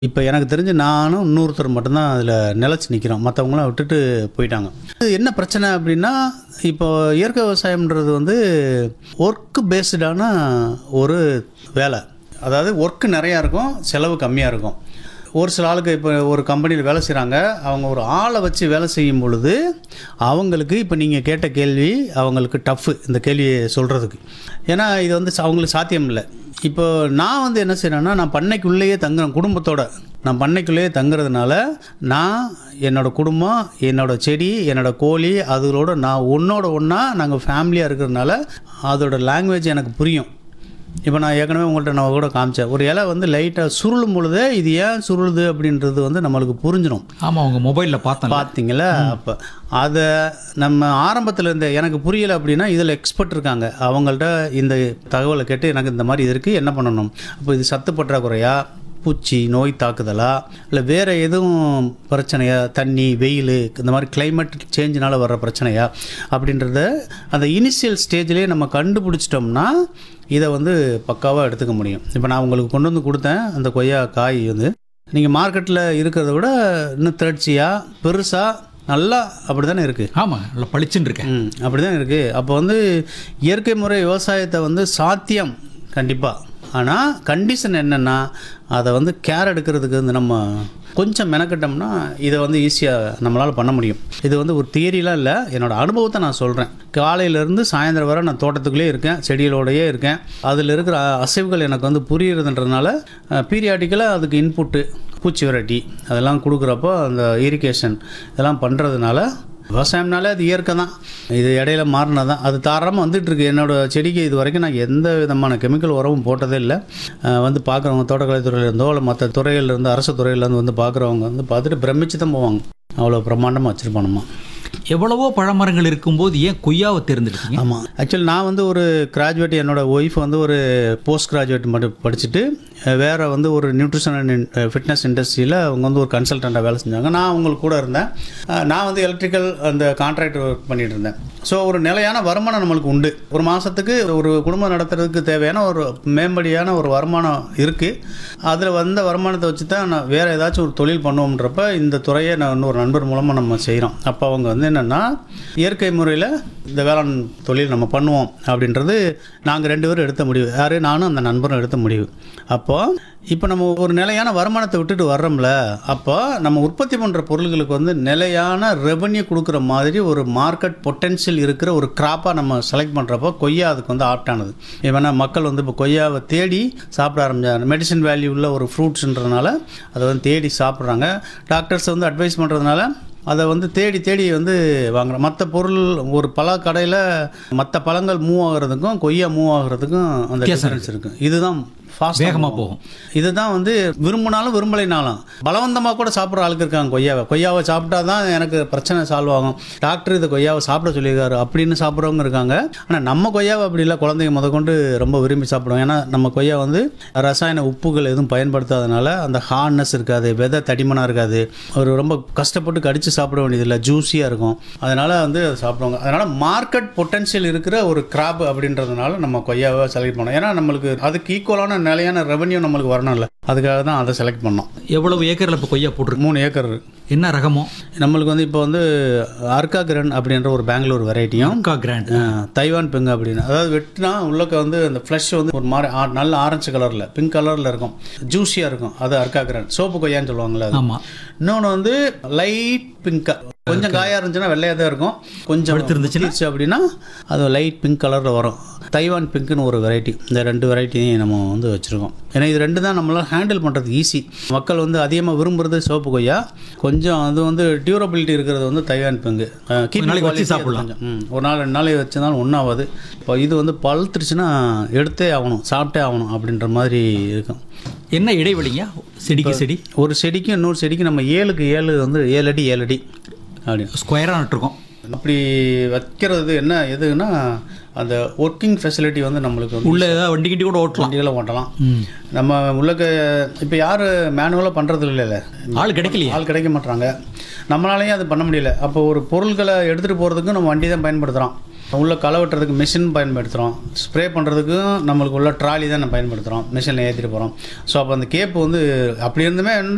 இப்போ எனக்கு தெரிஞ்சு நானும் இன்னொருத்தர் மட்டும்தான் அதில் நிலச்சி நிற்கிறோம் மற்றவங்களாம் விட்டுட்டு போயிட்டாங்க இது என்ன பிரச்சனை அப்படின்னா இப்போ இயற்கை விவசாயம்ன்றது வந்து ஒர்க்கு பேஸ்டான ஒரு வேலை அதாவது ஒர்க்கு நிறையா இருக்கும் செலவு கம்மியாக இருக்கும் ஒரு சில ஆளுக்கு இப்போ ஒரு கம்பெனியில் வேலை செய்கிறாங்க அவங்க ஒரு ஆளை வச்சு வேலை செய்யும் பொழுது அவங்களுக்கு இப்போ நீங்கள் கேட்ட கேள்வி அவங்களுக்கு டஃப்பு இந்த கேள்வியை சொல்கிறதுக்கு ஏன்னா இது வந்து ச- அவங்களுக்கு சாத்தியம் இல்லை இப்போ நான் வந்து என்ன செய்கிறேன்னா நான் பண்ணைக்குள்ளேயே தங்குறேன் குடும்பத்தோட நான் பண்ணைக்குள்ளேயே தங்குறதுனால நான் என்னோடய குடும்பம் என்னோடய செடி என்னோடய கோழி அதுகளோட நான் ஒன்றோட ஒன்றா நாங்கள் ஃபேமிலியாக இருக்கிறதுனால அதோட லாங்குவேஜ் எனக்கு புரியும் இப்போ நான் ஏற்கனவே உங்கள்கிட்ட நான் கூட காமிச்சேன் ஒரு இலை வந்து லைட்டாக சுருளும் பொழுதே இது ஏன் சுருளுது அப்படின்றது வந்து நம்மளுக்கு புரிஞ்சிடும் ஆமாம் உங்கள் மொபைலில் பார்த்தேன் பார்த்தீங்களா அப்போ அதை நம்ம ஆரம்பத்தில் இருந்த எனக்கு புரியலை அப்படின்னா இதில் எக்ஸ்பர்ட் இருக்காங்க அவங்கள்ட்ட இந்த தகவலை கேட்டு எனக்கு இந்த மாதிரி இது இருக்குது என்ன பண்ணணும் அப்போ இது சத்து பற்றாக்குறையா பூச்சி நோய் தாக்குதலா இல்லை வேறு எதுவும் பிரச்சனையா தண்ணி வெயில் இந்த மாதிரி climate சேஞ்சினால வர்ற பிரச்சனையா அப்படின்றத அந்த இனிஷியல் ஸ்டேஜ்லேயே நம்ம கண்டுபிடிச்சிட்டோம்னா இதை வந்து பக்காவாக எடுத்துக்க முடியும் இப்போ நான் உங்களுக்கு கொண்டு வந்து கொடுத்தேன் அந்த கொய்யா காய் வந்து நீங்கள் மார்க்கெட்டில் இருக்கிறத விட இன்னும் திரட்சியாக பெருசாக நல்லா அப்படி தானே இருக்குது ஆமாம் நல்லா பளிச்சுன்னு இருக்கேன் ம் அப்படி தான் இருக்குது அப்போ வந்து இயற்கை முறை விவசாயத்தை வந்து சாத்தியம் கண்டிப்பாக ஆனால் கண்டிஷன் என்னென்னா அதை வந்து கேர் எடுக்கிறதுக்கு வந்து நம்ம கொஞ்சம் மெனக்கட்டோம்னா இதை வந்து ஈஸியாக நம்மளால் பண்ண முடியும் இது வந்து ஒரு தியரிலாம் இல்லை என்னோட அனுபவத்தை நான் சொல்கிறேன் காலையிலேருந்து சாயந்தரம் வரை நான் தோட்டத்துக்குள்ளேயே இருக்கேன் செடிகளோடயே இருக்கேன் அதில் இருக்கிற அசைவுகள் எனக்கு வந்து புரியுறதுன்றதுனால பீரியாடிக்கலாக அதுக்கு இன்புட்டு பூச்சி வெரைட்டி அதெல்லாம் கொடுக்குறப்போ அந்த இரிகேஷன் இதெல்லாம் பண்ணுறதுனால விவசாயம்னாலே அது இயற்கை தான் இது இடையில மாறினது தான் அது தாராளமாக வந்துட்டு இருக்கு என்னோட செடிக்கு இது வரைக்கும் நான் எந்த விதமான கெமிக்கல் உரமும் போட்டதே இல்லை அஹ் வந்து பார்க்குறவங்க தோட்டக்கலை துறையிலேருந்தோ இல்லை மற்ற துறையிலேருந்து அரசு துறையிலேருந்து வந்து பார்க்குறவங்க வந்து பார்த்துட்டு பிரமிச்சு தான் போவாங்க அவ்வளோ பிரம்மாண்டமாக வச்சுருப்பானுமா எவ்வளவோ பழமரங்கள் இருக்கும்போது ஏன் கொய்யாவை தேர்ந்தெடுத்தீங்க ஆமாம் ஆக்சுவலி நான் வந்து ஒரு கிராஜுவேட் என்னோட ஒய்ஃப் வந்து ஒரு போஸ்ட் கிராஜுவேட் மட்டும் படிச்சுட்டு அஹ், வேற வந்து ஒரு நியூட்ரிஷன் அண்ட் ஃபிட்னஸ் இண்டஸ்ட்ரியில் அவங்க வந்து ஒரு கன்சல்டண்ட்டாக வேலை செஞ்சாங்க நான் அவங்களுக்கு கூட இருந்தேன் அஹ், நான் வந்து எலக்ட்ரிக்கல் அந்த கான்ட்ராக்டர் ஒர்க் பண்ணிட்டு இருந்தேன் ஸோ ஒரு நிலையான வருமானம் நம்மளுக்கு உண்டு ஒரு மாதத்துக்கு ஒரு குடும்பம் நடத்துறதுக்கு தேவையான ஒரு மேம்படியான ஒரு வருமானம் இருக்குது அதில் வந்த வருமானத்தை வச்சு தான் நான் வேறு ஏதாச்சும் ஒரு தொழில் பண்ணுவோம்ன்றப்ப இந்த துறையை நான் இன்னொரு நண்பர் மூலமாக நம்ம செய்கிறோம் அப்போ அவங்க வந்து என்னென்னா இயற்கை முறையில் இந்த வேளாண் தொழில் நம்ம பண்ணுவோம் அப்படின்றது நாங்கள் ரெண்டு பேரும் எடுத்த முடிவு யார் நானும் அந்த நண்பரும் எடுத்த முடிவு அப்போது இப்போ நம்ம ஒரு நிலையான வருமானத்தை விட்டுட்டு வர்றோம்ல அப்போ நம்ம உற்பத்தி பண்ணுற பொருள்களுக்கு வந்து நிலையான ரெவன்யூ கொடுக்குற மாதிரி ஒரு மார்க்கெட் பொட்டென்ஷியல் இருக்கிற ஒரு கிராப்பாக நம்ம செலக்ட் பண்ணுறப்போ கொய்யா அதுக்கு வந்து ஆப்டானது ஏன்னா மக்கள் வந்து இப்போ கொய்யாவை தேடி சாப்பிட ஆரம்பிச்சாங்க மெடிசன் வேல்யூ உள்ள ஒரு ஃப்ரூட்ஸ்ன்றதுனால அதை வந்து தேடி சாப்பிட்றாங்க டாக்டர்ஸ் வந்து அட்வைஸ் பண்ணுறதுனால அதை வந்து தேடி தேடி வந்து வாங்குறோம் மற்ற பொருள் ஒரு பல கடையில் மற்ற பழங்கள் மூவ் ஆகுறதுக்கும் கொய்யா மூவ் ஆகுறதுக்கும் அந்த டிஃபரன்ஸ் இருக்குது இதுதான் ஃபாஸ்ட் வேகமா போகும். இதுதான் வந்து விரும்பினாலும் விரும்பலைனாலும் பலவந்தமாக கூட சாப்பிட்ற ஆளுக்கு இருக்காங்க கொய்யாவை கொய்யாவை சாப்பிட்டா தான் எனக்கு பிரச்சனை சால்வ் ஆகும் டாக்டர் இது கொய்யாவை சாப்பிட சொல்லியிருக்காரு அப்படின்னு சாப்பிட்றவங்க இருக்காங்க ஆனால் நம்ம கொய்யாவை அப்படி இல்லை குழந்தைங்க முதற்கொண்டு ரொம்ப விரும்பி சாப்பிடுவோம் ஏன்னா நம்ம கொய்யா வந்து ரசாயன உப்புகள் எதுவும் பயன்படுத்தாதனால அந்த ஹார்ட்னஸ் இருக்காது விதை தடிமனாக இருக்காது ஒரு ரொம்ப கஷ்டப்பட்டு கடிச்சு சாப்பிட வேண்டியதில்லை ஜூஸியாக இருக்கும் அதனால் வந்து அதை சாப்பிடுவாங்க அதனால் மார்க்கெட் பொட்டன்ஷியல் இருக்கிற ஒரு கிராப் அப்படின்றதுனால நம்ம கொய்யாவை செலக்ட் பண்ணோம் ஏன்னா நம்மளுக்கு அதுக்கு ஈக்குவலான நிலையான ரெவன்யூ நம்மளுக்கு வரணும்ல அதுக்காக தான் அதை செலக்ட் பண்ணோம் எவ்வளவு ஏக்கரில் இப்போ கொய்யா போட்டிருக்கு மூணு ஏக்கர் என்ன ரகமோ நம்மளுக்கு வந்து இப்போ வந்து அர்கா கிரண் அப்படின்ற ஒரு பெங்களூர் வெரைட்டியும் அக்கா கிராண்ட் தைவான் பிங்க் அப்படின்னு அதாவது வெட்டினா உள்ளக்க வந்து அந்த ஃப்ளஷ் வந்து ஒரு மாதிரி ஆ- நல்ல ஆரஞ்சு கலரில் பிங்க் கலரில் இருக்கும் ஜூஸியாக இருக்கும் அது அர்கா கிரண் சோப்பு கொய்யான்னு சொல்லுவாங்கல்ல அது ஆமாம் இன்னொன்று வந்து லைட் பிங்க்கா கொஞ்சம் காயாக இருந்துச்சுன்னா வெள்ளையாக தான் இருக்கும் கொஞ்சம் பழுத்திருந்துச்சுன்னா? இருந்துச்சு அப்படின்னா அது லைட் பிங்க் கலரில் வரும் தைவான் பிங்க்னு ஒரு வெரைட்டி இந்த ரெண்டு வெரைட்டியும் நம்ம வந்து வச்சுருக்கோம் ஏன்னா இது ரெண்டு தான் நம்மளால் ஹேண்டில் பண்ணுறது ஈஸி மக்கள் வந்து அதிகமாக விரும்புறது சோப்பு கொய்யா கொஞ்சம் அது வந்து டியூரபிலிட்டி இருக்கிறது வந்து தைவான் பிங்கு கொஞ்ச நாளைக்கு வச்சு சாப்பிடலாம். ம் ஒரு நாள் ரெண்டு நாளைக்கு வச்சிருந்தாலும் ஒன்றாவது இப்போ இது வந்து பழுத்துருச்சுன்னா எடுத்தே ஆகணும் சாப்பிட்டே ஆகணும் அப்படின்ற மாதிரி இருக்கும் என்ன இடைவெளிங்க செடிக்கு செடி ஒரு செடிக்கும் இன்னொரு செடிக்கும் நம்ம ஏழுக்கு ஏழு வந்து ஏழு அடி ஏழு அடி அப்படி ஸ்கொயராக நட்டுருக்கோம் அப்படி வைக்கிறது என்ன எதுன்னா அந்த ஒர்க்கிங் ஃபெசிலிட்டி வந்து நம்மளுக்கு வந்து உள்ள ஏதாவது வண்டி கிண்டி கூட ஓட்டலாம் வண்டிகளை ஓட்டலாம் ம். நம்ம உள்ளக்க இப்போ யார் மேனுவலாக பண்ணுறது இல்லைல்ல ஆள் கிடைக்கலையே ஆள் கிடைக்க மாட்றாங்க நம்மளாலையும் அது பண்ண முடியல அப்போ ஒரு பொருட்களை எடுத்துகிட்டு போகிறதுக்கும் நம்ம வண்டி தான் பயன்படுத்துகிறோம் உள்ள களை வெட்டுறதுக்கு மிஷின் பயன்படுத்துகிறோம் ஸ்ப்ரே பண்ணுறதுக்கும் நம்மளுக்கு உள்ள ட்ராலி தான் நம்ம பயன்படுத்துகிறோம் மிஷினில் ஏற்றிட்டு போகிறோம் ஸோ அப்போ அந்த கேப் வந்து அப்படி இருந்துமே வந்து